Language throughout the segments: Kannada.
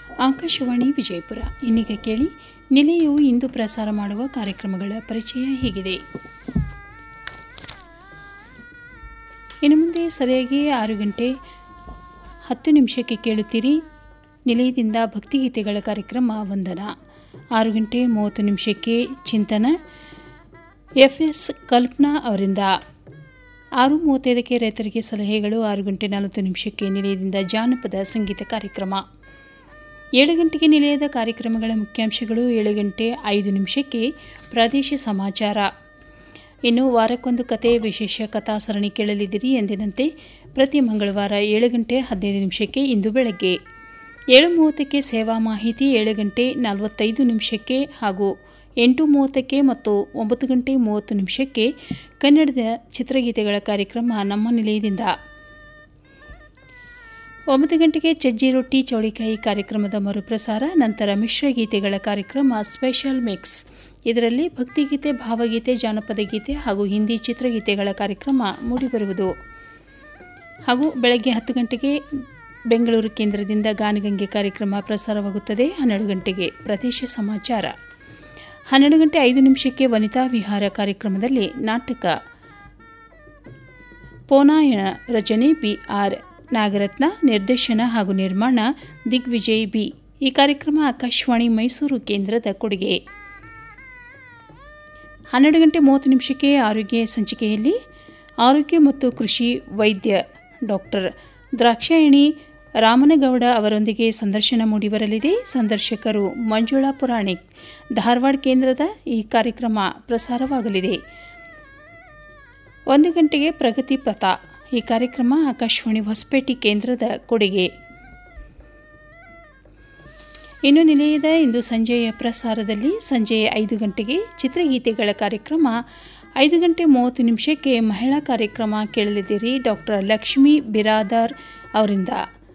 ಆಕಾಶವಾಣಿ ವಿಜಯಪುರ ಇನ್ನೀಗ ಕೇಳಿ ನಿಲಯವು ಇಂದು ಪ್ರಸಾರ ಮಾಡುವ ಕಾರ್ಯಕ್ರಮಗಳ ಪರಿಚಯ ಹೀಗಿದೆ ಇನ್ನು ಮುಂದೆ ಸರಿಯಾಗಿ ಆರು ಗಂಟೆ ಹತ್ತು ನಿಮಿಷಕ್ಕೆ ಕೇಳುತ್ತೀರಿ ನಿಲಯದಿಂದ ಭಕ್ತಿಗೀತೆಗಳ ಕಾರ್ಯಕ್ರಮ ವಂದನ ಆರು ಗಂಟೆ ಮೂವತ್ತು ನಿಮಿಷಕ್ಕೆ ಚಿಂತನ ಎಫ್ ಎಸ್ ಕಲ್ಪನಾ ಅವರಿಂದ ಆರು ಮೂವತ್ತೈದಕ್ಕೆ ರೈತರಿಗೆ ಸಲಹೆಗಳು ಆರು ಗಂಟೆ ನಲವತ್ತು ನಿಮಿಷಕ್ಕೆ ನಿಲಯದಿಂದ ಜಾನಪದ ಸಂಗೀತ ಕಾರ್ಯಕ್ರಮ ಏಳು ಗಂಟೆಗೆ ನಿಲಯದ ಕಾರ್ಯಕ್ರಮಗಳ ಮುಖ್ಯಾಂಶಗಳು ಏಳು ಗಂಟೆ ಐದು ನಿಮಿಷಕ್ಕೆ ಪ್ರಾದೇಶಿಕ ಸಮಾಚಾರ ಇನ್ನು ವಾರಕ್ಕೊಂದು ಕತೆ ವಿಶೇಷ ಕಥಾ ಸರಣಿ ಕೇಳಲಿದ್ದೀರಿ ಎಂದಿನಂತೆ ಪ್ರತಿ ಮಂಗಳವಾರ ಏಳು ಗಂಟೆ ಹದಿನೈದು ನಿಮಿಷಕ್ಕೆ ಇಂದು ಬೆಳಗ್ಗೆ ಏಳು ಮೂವತ್ತಕ್ಕೆ ಸೇವಾ ಮಾಹಿತಿ ಏಳು ಗಂಟೆ ನಲವತ್ತೈದು ನಿಮಿಷಕ್ಕೆ ಹಾಗೂ ಎಂಟು ಮೂವತ್ತಕ್ಕೆ ಮತ್ತು ಒಂಬತ್ತು ಗಂಟೆ ಮೂವತ್ತು ನಿಮಿಷಕ್ಕೆ ಕನ್ನಡದ ಚಿತ್ರಗೀತೆಗಳ ಕಾರ್ಯಕ್ರಮ ನಮ್ಮ ನಿಲಯದಿಂದ ಒಂಬತ್ತು ಗಂಟೆಗೆ ಚಜ್ಜಿ ರೊಟ್ಟಿ ಚೌಳಿಕಾಯಿ ಕಾರ್ಯಕ್ರಮದ ಮರುಪ್ರಸಾರ ನಂತರ ಮಿಶ್ರಗೀತೆಗಳ ಕಾರ್ಯಕ್ರಮ ಸ್ಪೆಷಲ್ ಮಿಕ್ಸ್ ಇದರಲ್ಲಿ ಭಕ್ತಿಗೀತೆ ಭಾವಗೀತೆ ಜಾನಪದ ಗೀತೆ ಹಾಗೂ ಹಿಂದಿ ಚಿತ್ರಗೀತೆಗಳ ಕಾರ್ಯಕ್ರಮ ಮೂಡಿಬರುವುದು ಹಾಗೂ ಬೆಳಗ್ಗೆ ಹತ್ತು ಗಂಟೆಗೆ ಬೆಂಗಳೂರು ಕೇಂದ್ರದಿಂದ ಗಾನಗಂಗೆ ಕಾರ್ಯಕ್ರಮ ಪ್ರಸಾರವಾಗುತ್ತದೆ ಹನ್ನೆರಡು ಗಂಟೆಗೆ ಪ್ರದೇಶ ಸಮಾಚಾರ ಹನ್ನೆರಡು ಗಂಟೆ ಐದು ನಿಮಿಷಕ್ಕೆ ವನಿತಾ ವಿಹಾರ ಕಾರ್ಯಕ್ರಮದಲ್ಲಿ ನಾಟಕ ಪೋನಾಯಣ ರಚನೆ ಬಿ ಆರ್ ನಾಗರತ್ನ ನಿರ್ದೇಶನ ಹಾಗೂ ನಿರ್ಮಾಣ ದಿಗ್ವಿಜಯ್ ಬಿ ಈ ಕಾರ್ಯಕ್ರಮ ಆಕಾಶವಾಣಿ ಮೈಸೂರು ಕೇಂದ್ರದ ಕೊಡುಗೆ ಹನ್ನೆರಡು ಗಂಟೆ ಮೂವತ್ತು ನಿಮಿಷಕ್ಕೆ ಆರೋಗ್ಯ ಸಂಚಿಕೆಯಲ್ಲಿ ಆರೋಗ್ಯ ಮತ್ತು ಕೃಷಿ ವೈದ್ಯ ಡಾಕ್ಟರ್ ದ್ರಾಕ್ಷಾಯಣಿ ರಾಮನಗೌಡ ಅವರೊಂದಿಗೆ ಸಂದರ್ಶನ ಮೂಡಿಬರಲಿದೆ ಸಂದರ್ಶಕರು ಮಂಜುಳಾ ಪುರಾಣಿಕ್ ಧಾರವಾಡ ಕೇಂದ್ರದ ಈ ಕಾರ್ಯಕ್ರಮ ಪ್ರಸಾರವಾಗಲಿದೆ ಒಂದು ಗಂಟೆಗೆ ಪ್ರಗತಿ ಪಥ ಈ ಕಾರ್ಯಕ್ರಮ ಆಕಾಶವಾಣಿ ಹೊಸಪೇಟೆ ಕೇಂದ್ರದ ಕೊಡುಗೆ ಇನ್ನು ನಿಲಯದ ಇಂದು ಸಂಜೆಯ ಪ್ರಸಾರದಲ್ಲಿ ಸಂಜೆ ಐದು ಗಂಟೆಗೆ ಚಿತ್ರಗೀತೆಗಳ ಕಾರ್ಯಕ್ರಮ ಐದು ಗಂಟೆ ಮೂವತ್ತು ನಿಮಿಷಕ್ಕೆ ಮಹಿಳಾ ಕಾರ್ಯಕ್ರಮ ಕೇಳಲಿದ್ದೀರಿ ಡಾಕ್ಟರ್ ಲಕ್ಷ್ಮೀ ಬಿರಾದಾರ್ ಅವರಿಂದ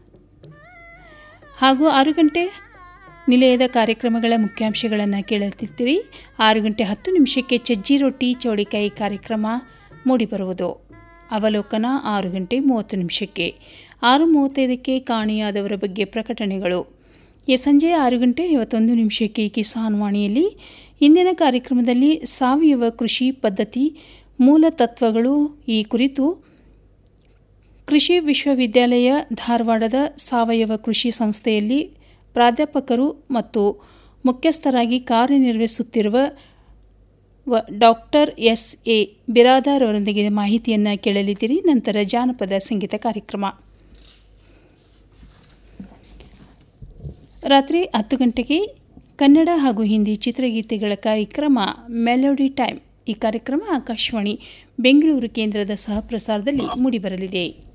ಹಾಗೂ ಆರು ಗಂಟೆ ನಿಲಯದ ಕಾರ್ಯಕ್ರಮಗಳ ಮುಖ್ಯಾಂಶಗಳನ್ನು ಕೇಳುತ್ತಿದ್ದೀರಿ ಆರು ಗಂಟೆ ಹತ್ತು ನಿಮಿಷಕ್ಕೆ ಚಜ್ಜಿ ರೊಟ್ಟಿ ಚೌಳಿಕಾಯಿ ಕಾರ್ಯಕ್ರಮ ಮೂಡಿಬರುವುದು ಅವಲೋಕನ ಆರು ಗಂಟೆ ಮೂವತ್ತು ನಿಮಿಷಕ್ಕೆ ಆರು ಮೂವತ್ತೈದಕ್ಕೆ ಕಾಣೆಯಾದವರ ಬಗ್ಗೆ ಪ್ರಕಟಣೆಗಳು ಈ ಸಂಜೆ ಆರು ಗಂಟೆ ಐವತ್ತೊಂದು ನಿಮಿಷಕ್ಕೆ ಕಿಸಾನ್ ವಾಣಿಯಲ್ಲಿ ಇಂದಿನ ಕಾರ್ಯಕ್ರಮದಲ್ಲಿ ಸಾವಯವ ಕೃಷಿ ಪದ್ಧತಿ ಮೂಲ ತತ್ವಗಳು ಈ ಕುರಿತು ಕೃಷಿ ವಿಶ್ವವಿದ್ಯಾಲಯ ಧಾರವಾಡದ ಸಾವಯವ ಕೃಷಿ ಸಂಸ್ಥೆಯಲ್ಲಿ ಪ್ರಾಧ್ಯಾಪಕರು ಮತ್ತು ಮುಖ್ಯಸ್ಥರಾಗಿ ಕಾರ್ಯನಿರ್ವಹಿಸುತ್ತಿರುವ ವ ಡಾಕ್ಟರ್ ಎಸ್ ಎ ಬಿರಾದಾರ್ ಅವರೊಂದಿಗೆ ಮಾಹಿತಿಯನ್ನು ಕೇಳಲಿದ್ದೀರಿ ನಂತರ ಜಾನಪದ ಸಂಗೀತ ಕಾರ್ಯಕ್ರಮ ರಾತ್ರಿ ಹತ್ತು ಗಂಟೆಗೆ ಕನ್ನಡ ಹಾಗೂ ಹಿಂದಿ ಚಿತ್ರಗೀತೆಗಳ ಕಾರ್ಯಕ್ರಮ ಮೆಲೋಡಿ ಟೈಮ್ ಈ ಕಾರ್ಯಕ್ರಮ ಆಕಾಶವಾಣಿ ಬೆಂಗಳೂರು ಕೇಂದ್ರದ ಸಹ ಪ್ರಸಾರದಲ್ಲಿ ಮೂಡಿಬರಲಿದೆ